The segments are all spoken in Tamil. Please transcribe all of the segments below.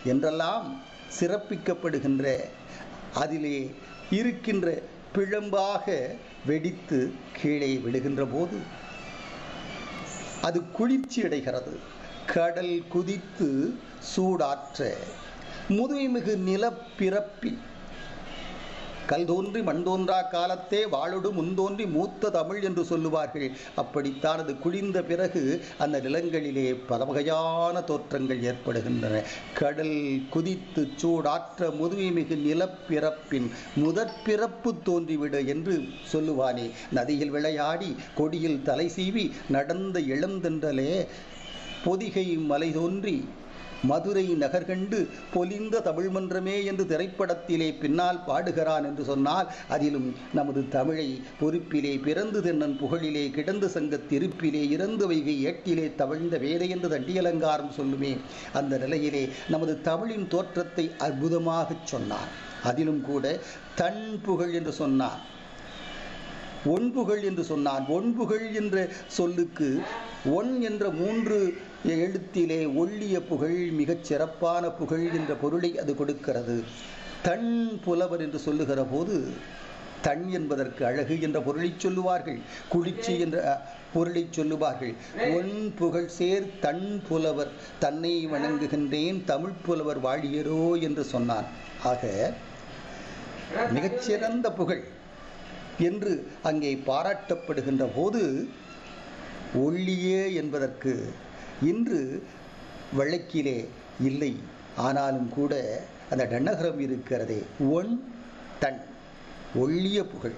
என்றெல்லாம் சிறப்பிக்கப்படுகின்ற அதிலே இருக்கின்ற பிழம்பாக வெடித்து கீழே விழுகின்ற போது அது குளிர்ச்சி அடைகிறது கடல் குதித்து சூடாற்ற முதுமைமிகு நிலப்பிறப்பில் கல் தோன்றி மண் தோன்றா காலத்தே வாழொடு முன்தோன்றி மூத்த தமிழ் என்று சொல்லுவார்கள் அப்படித்தான் அது குளிர்ந்த பிறகு அந்த நிலங்களிலே பல வகையான தோற்றங்கள் ஏற்படுகின்றன கடல் குதித்து சூடாற்ற முதுமை மிகு நிலப்பிறப்பின் முதற் பிறப்பு தோன்றிவிடு என்று சொல்லுவானே நதியில் விளையாடி கொடியில் தலை சீவி நடந்த இளந்தென்றலே பொதிகை மலை தோன்றி மதுரை நகர்கண்டு பொலிந்த தமிழ் மன்றமே என்று திரைப்படத்திலே பின்னால் பாடுகிறான் என்று சொன்னால் அதிலும் நமது தமிழை பொறுப்பிலே பிறந்து தென்னன் புகழிலே கிடந்து சங்க திருப்பிலே இறந்து வைகை ஏட்டிலே தவழ்ந்த வேலை என்று தண்டியலங்காரம் சொல்லுமே அந்த நிலையிலே நமது தமிழின் தோற்றத்தை அற்புதமாகச் சொன்னார் அதிலும் கூட தன் புகழ் என்று சொன்னார் ஒன்புகழ் என்று சொன்னான் ஒன்புகழ் என்ற சொல்லுக்கு ஒன் என்ற மூன்று எழுத்திலே ஒள்ளிய புகழ் மிகச் சிறப்பான புகழ் என்ற பொருளை அது கொடுக்கிறது தன் புலவர் என்று சொல்லுகிற போது தன் என்பதற்கு அழகு என்ற பொருளை சொல்லுவார்கள் குளிர்ச்சி என்ற அ, பொருளை சொல்லுவார்கள் ஒன் புகழ் சேர் தன் புலவர் தன்னை வணங்குகின்றேன் தமிழ் புலவர் வாழியரோ என்று சொன்னான் ஆக மிகச்சிறந்த புகழ் என்று அங்கே பாராட்டப்படுகின்ற போது ஒள்ளியே என்பதற்கு இன்று வழக்கிலே இல்லை ஆனாலும் கூட அந்த டன்னகரம் இருக்கிறதே ஒன் தன் ஒள்ளிய புகழ்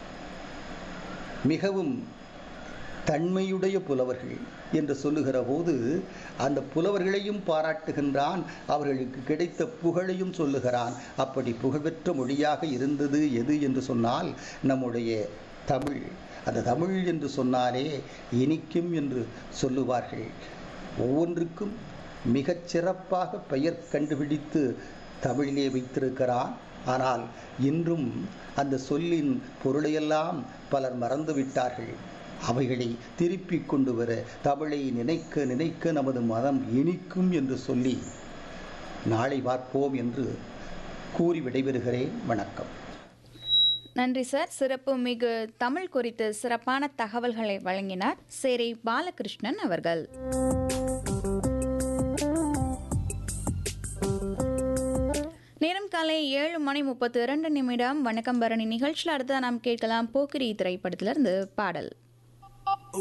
மிகவும் தன்மையுடைய புலவர்கள் என்று சொல்லுகிற போது அந்த புலவர்களையும் பாராட்டுகின்றான் அவர்களுக்கு கிடைத்த புகழையும் சொல்லுகிறான் அப்படி புகழ்பெற்ற மொழியாக இருந்தது எது என்று சொன்னால் நம்முடைய தமிழ் அந்த தமிழ் என்று சொன்னாலே இனிக்கும் என்று சொல்லுவார்கள் ஒவ்வொன்றுக்கும் மிகச் சிறப்பாக பெயர் கண்டுபிடித்து தமிழிலே வைத்திருக்கிறான் ஆனால் இன்றும் அந்த சொல்லின் பொருளையெல்லாம் பலர் மறந்து விட்டார்கள் அவைகளை திருப்பிக் கொண்டு வர தமிழை நினைக்க நினைக்க நமது மதம் இனிக்கும் என்று சொல்லி நாளை பார்ப்போம் என்று கூறி விடைபெறுகிறேன் வணக்கம் நன்றி சார் சிறப்பு மிகு தமிழ் குறித்து சிறப்பான தகவல்களை வழங்கினார் சேரை பாலகிருஷ்ணன் அவர்கள் நேரம் காலை ஏழு மணி முப்பத்தி இரண்டு நிமிடம் வணக்கம் பரணி நிகழ்ச்சியில் அடுத்து நாம் கேட்கலாம் போக்கிரி திரைப்படத்திலிருந்து பாடல்